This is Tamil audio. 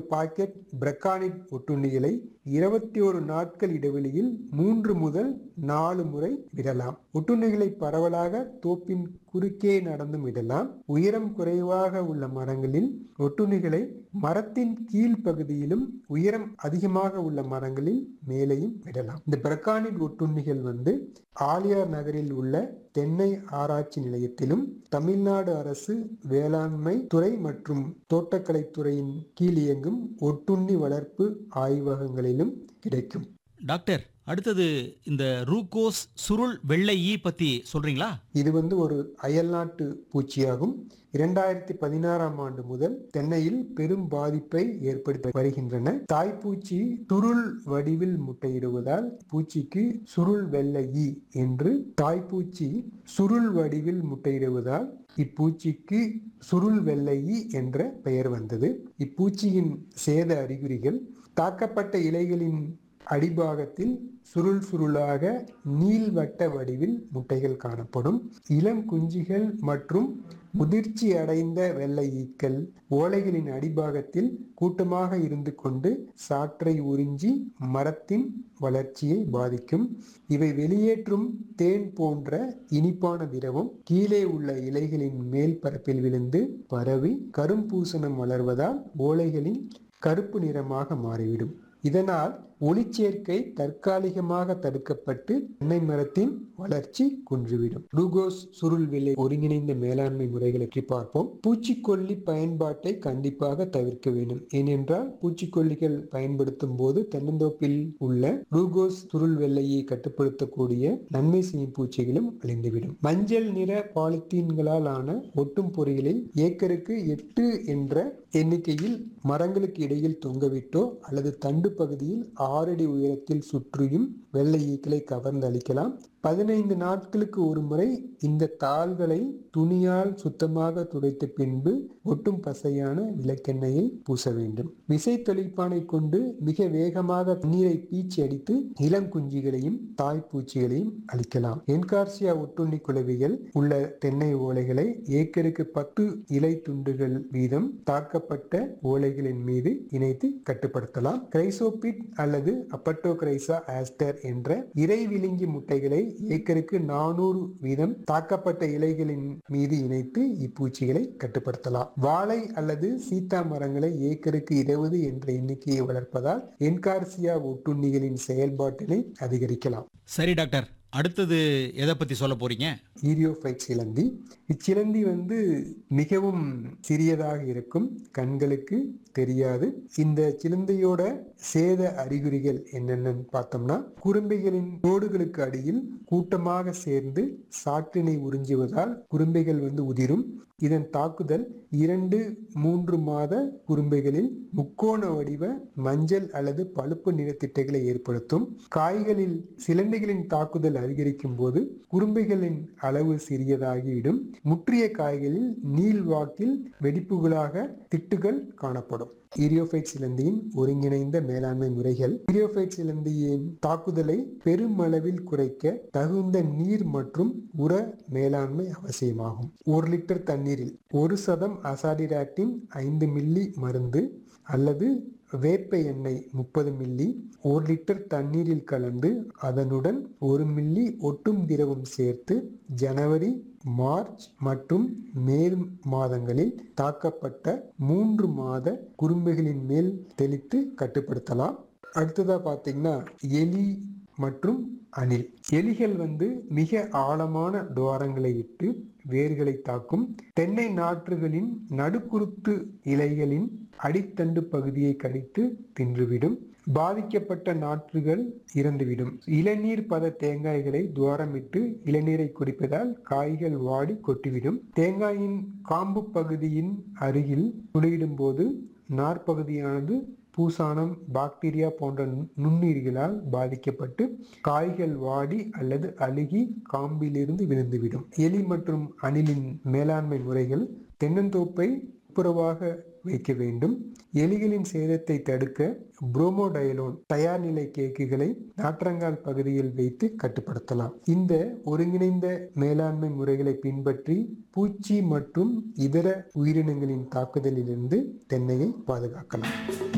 பாக்கெட் பிரக்கானிட் ஒட்டுண்ணிகளை இருபத்தி ஒரு நாட்கள் இடைவெளியில் மூன்று முதல் நாலு முறை விடலாம் ஒட்டுண்ணிகளை பரவலாக தோப்பின் குறுக்கே நடந்தும் விடலாம் உயரம் குறைவாக உள்ள மரங்களில் ஒட்டுண்ணிகளை மரத்தின் கீழ் பகுதியிலும் உயரம் அதிகமாக உள்ள மரங்களில் மேலேயும் விடலாம் இந்த பிரக்கானிட் ஒட்டுண்ணிகள் வந்து ஆலியார் நகரில் உள்ள தென்னை ஆராய்ச்சி நிலையத்திலும் தமிழ்நாடு அரசு வேளாண்மை துறை மற்றும் தோட்டக்கலை துறையின் கீழ் இயங்கும் ஒட்டுண்ணி வளர்ப்பு ஆய்வகங்களிலும் கிடைக்கும் டாக்டர் அடுத்தது இந்த ரூகோஸ் சுருள் வெள்ளை ஈ பத்தி சொல்றீங்களா இது வந்து ஒரு அயல்நாட்டு பூச்சியாகும் இரண்டாயிரத்தி பதினாறாம் ஆண்டு முதல் தென்னையில் பெரும் பாதிப்பை ஏற்படுத்தி வருகின்றன தாய்ப்பூச்சி சுருள் வடிவில் முட்டையிடுவதால் பூச்சிக்கு சுருள் வெள்ளை ஈ என்று தாய்ப்பூச்சி சுருள் வடிவில் முட்டையிடுவதால் இப்பூச்சிக்கு சுருள் வெள்ளை ஈ என்ற பெயர் வந்தது இப்பூச்சியின் சேத அறிகுறிகள் தாக்கப்பட்ட இலைகளின் அடிபாகத்தில் சுருள் சுருளாக நீள்வட்ட வடிவில் முட்டைகள் காணப்படும் இளம் குஞ்சுகள் மற்றும் முதிர்ச்சி அடைந்த வெள்ளை ஈக்கள் ஓலைகளின் அடிபாகத்தில் கூட்டமாக இருந்து கொண்டு சாற்றை உறிஞ்சி மரத்தின் வளர்ச்சியை பாதிக்கும் இவை வெளியேற்றும் தேன் போன்ற இனிப்பான திரவம் கீழே உள்ள இலைகளின் மேல் பரப்பில் விழுந்து பரவி கரும்பூசணம் வளர்வதால் ஓலைகளின் கருப்பு நிறமாக மாறிவிடும் இதனால் ஒளிச்சேர்க்கை தற்காலிகமாக தடுக்கப்பட்டு தென்னை மரத்தின் வளர்ச்சி குன்றுவிடும் ரூகோஸ் சுருள் விலை ஒருங்கிணைந்த மேலாண்மை முறைகளை பற்றி பார்ப்போம் பூச்சிக்கொல்லி பயன்பாட்டை கண்டிப்பாக தவிர்க்க வேண்டும் ஏனென்றால் பூச்சிக்கொல்லிகள் பயன்படுத்தும் போது தென்னந்தோப்பில் உள்ள ரூகோஸ் சுருள் வெள்ளையை கட்டுப்படுத்தக்கூடிய நன்மை செய்யும் பூச்சிகளும் அழிந்துவிடும் மஞ்சள் நிற பாலித்தீன்களால் ஆன ஒட்டும் பொறிகளை ஏக்கருக்கு எட்டு என்ற எண்ணிக்கையில் மரங்களுக்கு இடையில் தொங்கவிட்டோ அல்லது தண்டு பகுதியில் ஆறடி உயரத்தில் சுற்றியும் வெள்ளை ஈக்களை கவர்ந்து அளிக்கலாம் பதினைந்து நாட்களுக்கு ஒரு முறை இந்த தாள்களை துணியால் சுத்தமாக துடைத்த பின்பு ஒட்டும் பசையான விளக்கெண்ணெயை பூச வேண்டும் விசை தெளிப்பானை கொண்டு மிக வேகமாக நீரை பீச்சி அடித்து இளம் குஞ்சுகளையும் தாய்ப்பூச்சிகளையும் அளிக்கலாம் என்கார்சியா ஒட்டுண்ணி குளவிகள் உள்ள தென்னை ஓலைகளை ஏக்கருக்கு பத்து இலை துண்டுகள் வீதம் தாக்கப்பட்ட ஓலைகளின் மீது இணைத்து கட்டுப்படுத்தலாம் கிரைசோபிட் அல்லது அப்பட்டோகிரைசா ஆஸ்டர் என்ற இறை விழுங்கி முட்டைகளை ஏக்கருக்கு நானூறு வீதம் தாக்கப்பட்ட இலைகளின் மீது இணைத்து இப்பூச்சிகளை கட்டுப்படுத்தலாம் வாழை அல்லது சீத்தா மரங்களை ஏக்கருக்கு இருபது என்ற எண்ணிக்கையை வளர்ப்பதால் என்கார்சியா ஒட்டுண்ணிகளின் செயல்பாட்டினை அதிகரிக்கலாம் சரி டாக்டர் அடுத்தது எதை பத்தி சொல்ல போறீங்க ஈரியோஃபைட் சிலந்தி இச்சிலந்தி வந்து மிகவும் சிறியதாக இருக்கும் கண்களுக்கு தெரியாது இந்த சிலந்தியோட சேத அறிகுறிகள் என்னென்னு பார்த்தோம்னா குரும்பைகளின் தோடுகளுக்கு அடியில் கூட்டமாக சேர்ந்து சாற்றினை உறிஞ்சுவதால் குரும்பைகள் வந்து உதிரும் இதன் தாக்குதல் இரண்டு மூன்று மாத குறும்பைகளில் முக்கோண வடிவ மஞ்சள் அல்லது பழுப்பு நிறத்திட்டைகளை ஏற்படுத்தும் காய்களில் சிலந்திகளின் தாக்குதல் அதிகரிக்கும் போது குறும்பைகளின் அளவு சிறியதாகிவிடும் முற்றிய காய்களில் நீள்வாக்கில் வெடிப்புகளாக திட்டுகள் காணப்படும் ஈரியோஃபைட் சிலந்தியின் ஒருங்கிணைந்த மேலாண்மை முறைகள் ஈரியோஃபைட் சிலந்தியின் தாக்குதலை பெருமளவில் குறைக்க தகுந்த நீர் மற்றும் உர மேலாண்மை அவசியமாகும் ஒரு லிட்டர் தண்ணீரில் ஒரு சதம் அசாடிராக்டின் ஐந்து மில்லி மருந்து அல்லது வேப்ப எண்ணெய் முப்பது மில்லி ஒரு லிட்டர் தண்ணீரில் கலந்து அதனுடன் ஒரு மில்லி ஒட்டும் திரவம் சேர்த்து ஜனவரி மார்ச் மற்றும் மே மாதங்களில் தாக்கப்பட்ட மூன்று மாத குறும்புகளின் மேல் தெளித்து கட்டுப்படுத்தலாம் அடுத்ததா பார்த்தீங்கன்னா எலி மற்றும் அணில் எலிகள் வந்து மிக ஆழமான துவாரங்களை இட்டு வேர்களை தாக்கும் தென்னை நாற்றுகளின் நடுக்குருத்து இலைகளின் அடித்தண்டு பகுதியை கடித்து தின்றுவிடும் பாதிக்கப்பட்ட நாற்றுகள் இறந்துவிடும் இளநீர் பத தேங்காய்களை துவாரமிட்டு இளநீரை குடிப்பதால் காய்கள் வாடி கொட்டிவிடும் தேங்காயின் காம்பு பகுதியின் அருகில் துளையிடும் போது நார்பகுதியானது பூசானம் பாக்டீரியா போன்ற நுண்ணுயிர்களால் பாதிக்கப்பட்டு காய்கள் வாடி அல்லது அழுகி காம்பிலிருந்து விழுந்துவிடும் எலி மற்றும் அணிலின் மேலாண்மை முறைகள் தென்னந்தோப்பை துப்புரவாக வைக்க வேண்டும் எலிகளின் சேதத்தை தடுக்க புரோமோடயலோன் தயார் நிலை கேக்குகளை நாற்றங்கால் பகுதியில் வைத்து கட்டுப்படுத்தலாம் இந்த ஒருங்கிணைந்த மேலாண்மை முறைகளை பின்பற்றி பூச்சி மற்றும் இதர உயிரினங்களின் தாக்குதலிலிருந்து தென்னையை பாதுகாக்கலாம்